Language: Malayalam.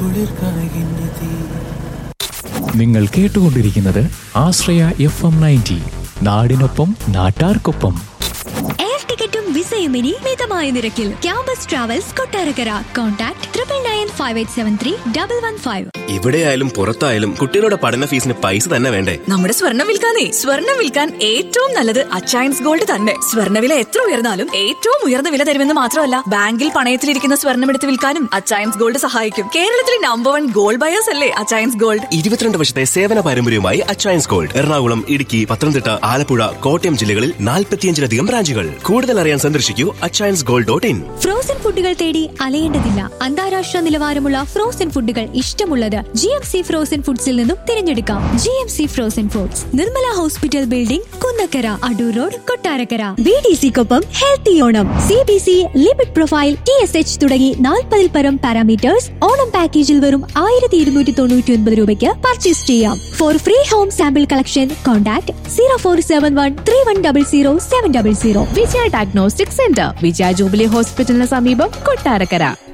കുളിർ കായുന്നത് നിങ്ങൾ കേട്ടുകൊണ്ടിരിക്കുന്നത് ആശ്രയ എഫ് എം നയൻറ്റി നാടിനൊപ്പം നാട്ടാർക്കൊപ്പം എയർ ടിക്കറ്റും വിസയും ഇനി മിതമായ നിരക്കിൽ campus travels Kottarakkara contact triple nine five eight seven three double one five ഇവിടെയായാലും പുറത്തായാലും കുട്ടികളുടെ പഠന ഫീസിന് പൈസ തന്നെ വേണ്ടേ നമ്മുടെ സ്വർണം വിൽക്കാനേ സ്വർണം വിൽക്കാൻ ഏറ്റവും നല്ലത് അച്ചയൻസ് ഗോൾഡ് തന്നെ സ്വർണ്ണവില എത്ര ഉയർന്നാലും ഏറ്റവും ഉയർന്ന വില തരുമെന്ന് മാത്രമല്ല ബാങ്കിൽ പണയത്തിലിരിക്കുന്ന സ്വർണം എടുത്ത് വിൽക്കാനും അച്ചയൻസ് ഗോൾഡ് സഹായിക്കും കേരളത്തിലെ നമ്പർ വൺ ഗോൾഡ് ബയേഴ്സ് അല്ലേ അച്ചയൻസ് ഗോൾഡ് ഇരുപത്തിരണ്ട് വർഷത്തെ സേവന പാരമ്പര്യവുമായി അച്ചയൻസ് ഗോൾഡ് എറണാകുളം ഇടുക്കി പത്തനംതിട്ട ആലപ്പുഴ കോട്ടയം ജില്ലകളിൽ നാൽപ്പത്തിയഞ്ചിലധികം ബ്രാഞ്ചുകൾ കൂടുതൽ അറിയാൻ സന്ദർശിക്കൂ Achayans gold dot in frozen ഫുഡുകൾ തേടി അലയേണ്ടതില്ല അന്താരാഷ്ട്ര നിലവാരമുള്ള ഫ്രോസൺ ഫുഡുകൾ ഇഷ്ടമുള്ളത് ജി എം സി ഫ്രോസൺ ഫുഡ്സിൽ നിന്നും തിരഞ്ഞെടുക്കാം G M C frozen foods Nirmala hospital building Kunnakkara Adoor road Kottarakkara B D സിക്കൊപ്പം healthy Onam C B C lipid profile T S H തുടങ്ങി നാൽപ്പതിൽ പരം പാരാമീറ്റേഴ്സ് ഓണം പാക്കേജിൽ വെറും ആയിരത്തി ഇരുന്നൂറ്റി തൊണ്ണൂറ്റി ഒൻപത് രൂപയ്ക്ക് പർച്ചേസ് ചെയ്യാം for free home sample collection contact zero four seven one three one double zero seven double zero Vijaya diagnostic centre Vijaya jubilee ഹോസ്പിറ്റലിന് സമീപം കൊട്ടാരക്കര